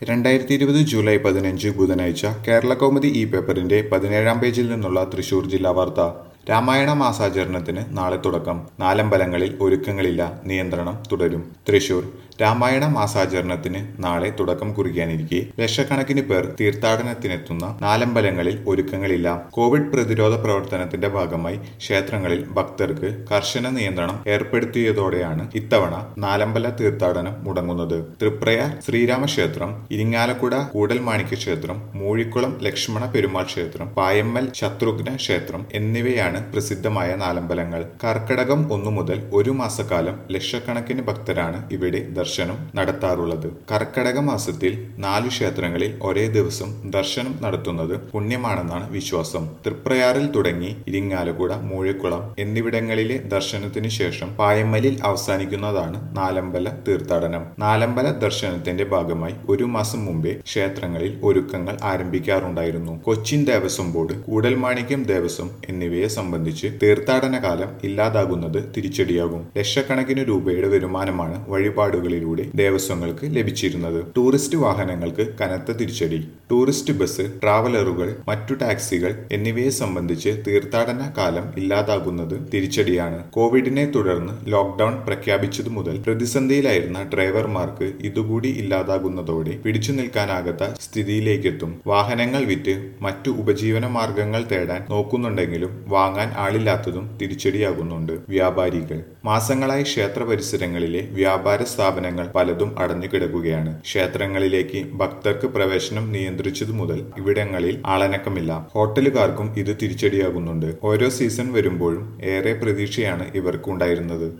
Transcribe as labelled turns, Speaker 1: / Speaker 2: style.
Speaker 1: രണ്ടായിരത്തി ഇരുപത് ജൂലൈ പതിനഞ്ച് ബുധനാഴ്ച കേരള കൗമുദി ഈ പേപ്പറിന്റെ പതിനേഴാം പേജിൽ നിന്നുള്ള തൃശൂർ ജില്ലാ വാർത്ത രാമായണ മാസാചരണത്തിന് നാളെ തുടക്കം നാലമ്പലങ്ങളിൽ ഒരുക്കങ്ങളില്ല നിയന്ത്രണം തുടരും തൃശൂർ രാമായണ മാസാചരണത്തിന് നാളെ തുടക്കം കുറിക്കാനിരിക്കെ ലക്ഷക്കണക്കിന് പേർ തീർത്ഥാടനത്തിനെത്തുന്ന നാലമ്പലങ്ങളിൽ ഒരുക്കങ്ങളില്ല കോവിഡ് പ്രതിരോധ പ്രവർത്തനത്തിന്റെ ഭാഗമായി ക്ഷേത്രങ്ങളിൽ ഭക്തർക്ക് കർശന നിയന്ത്രണം ഏർപ്പെടുത്തിയതോടെയാണ് ഇത്തവണ നാലമ്പല തീർത്ഥാടനം മുടങ്ങുന്നത് തൃപ്രയാർ ശ്രീരാമക്ഷേത്രം ഇരിങ്ങാലക്കുട കൂടൽമാണിക്യ ക്ഷേത്രം മൂഴിക്കുളം ലക്ഷ്മണ പെരുമാൾ ക്ഷേത്രം പായമ്മൽ ശത്രുഘ്ന ക്ഷേത്രം എന്നിവയാണ് പ്രസിദ്ധമായ നാലമ്പലങ്ങൾ കർക്കടകം ഒന്നു മുതൽ ഒരു മാസക്കാലം ലക്ഷക്കണക്കിന് ഭക്തരാണ് ഇവിടെ ദർശനം നടത്താറുള്ളത് കർക്കടക മാസത്തിൽ നാലു ക്ഷേത്രങ്ങളിൽ ഒരേ ദിവസം ദർശനം നടത്തുന്നത് പുണ്യമാണെന്നാണ് വിശ്വാസം തൃപ്രയാറിൽ തുടങ്ങി ഇരിങ്ങാലക്കുട മൂഴിക്കുളം എന്നിവിടങ്ങളിലെ ദർശനത്തിന് ശേഷം പായമ്മലിൽ അവസാനിക്കുന്നതാണ് നാലമ്പല തീർത്ഥാടനം നാലമ്പല ദർശനത്തിന്റെ ഭാഗമായി ഒരു മാസം മുമ്പേ ക്ഷേത്രങ്ങളിൽ ഒരുക്കങ്ങൾ ആരംഭിക്കാറുണ്ടായിരുന്നു കൊച്ചിൻ ദേവസ്വം ബോർഡ് കൂടൽമാണിക്യം ദേവസ്വം എന്നിവയെ സംബന്ധിച്ച് തീർത്ഥാടന കാലം ഇല്ലാതാകുന്നത് തിരിച്ചടിയാകും ലക്ഷക്കണക്കിന് രൂപയുടെ വരുമാനമാണ് വഴിപാടുകളിലൂടെ ദേവസ്വങ്ങൾക്ക് ലഭിച്ചിരുന്നത് ടൂറിസ്റ്റ് വാഹനങ്ങൾക്ക് കനത്ത തിരിച്ചടി ടൂറിസ്റ്റ് ബസ് ട്രാവലറുകൾ മറ്റു ടാക്സികൾ എന്നിവയെ സംബന്ധിച്ച് തീർത്ഥാടന കാലം ഇല്ലാതാകുന്നത് തിരിച്ചടിയാണ് കോവിഡിനെ തുടർന്ന് ലോക്ഡൌൺ പ്രഖ്യാപിച്ചതു മുതൽ പ്രതിസന്ധിയിലായിരുന്ന ഡ്രൈവർമാർക്ക് ഇതുകൂടി ഇല്ലാതാകുന്നതോടെ പിടിച്ചു നിൽക്കാനാകാത്ത സ്ഥിതിയിലേക്കെത്തും വാഹനങ്ങൾ വിറ്റ് മറ്റു ഉപജീവന മാർഗങ്ങൾ തേടാൻ നോക്കുന്നുണ്ടെങ്കിലും വാങ്ങാൻ ആളില്ലാത്തതും തിരിച്ചടിയാകുന്നുണ്ട് വ്യാപാരികൾ മാസങ്ങളായി ക്ഷേത്ര പരിസരങ്ങളിലെ വ്യാപാര സ്ഥാപനങ്ങൾ പലതും അടഞ്ഞു കിടക്കുകയാണ് ക്ഷേത്രങ്ങളിലേക്ക് ഭക്തർക്ക് പ്രവേശനം നിയന്ത്രിച്ചതു മുതൽ ഇവിടങ്ങളിൽ ആളനക്കമില്ല ഹോട്ടലുകാർക്കും ഇത് തിരിച്ചടിയാകുന്നുണ്ട് ഓരോ സീസൺ വരുമ്പോഴും ഏറെ പ്രതീക്ഷയാണ് ഇവർക്ക് ഉണ്ടായിരുന്നത്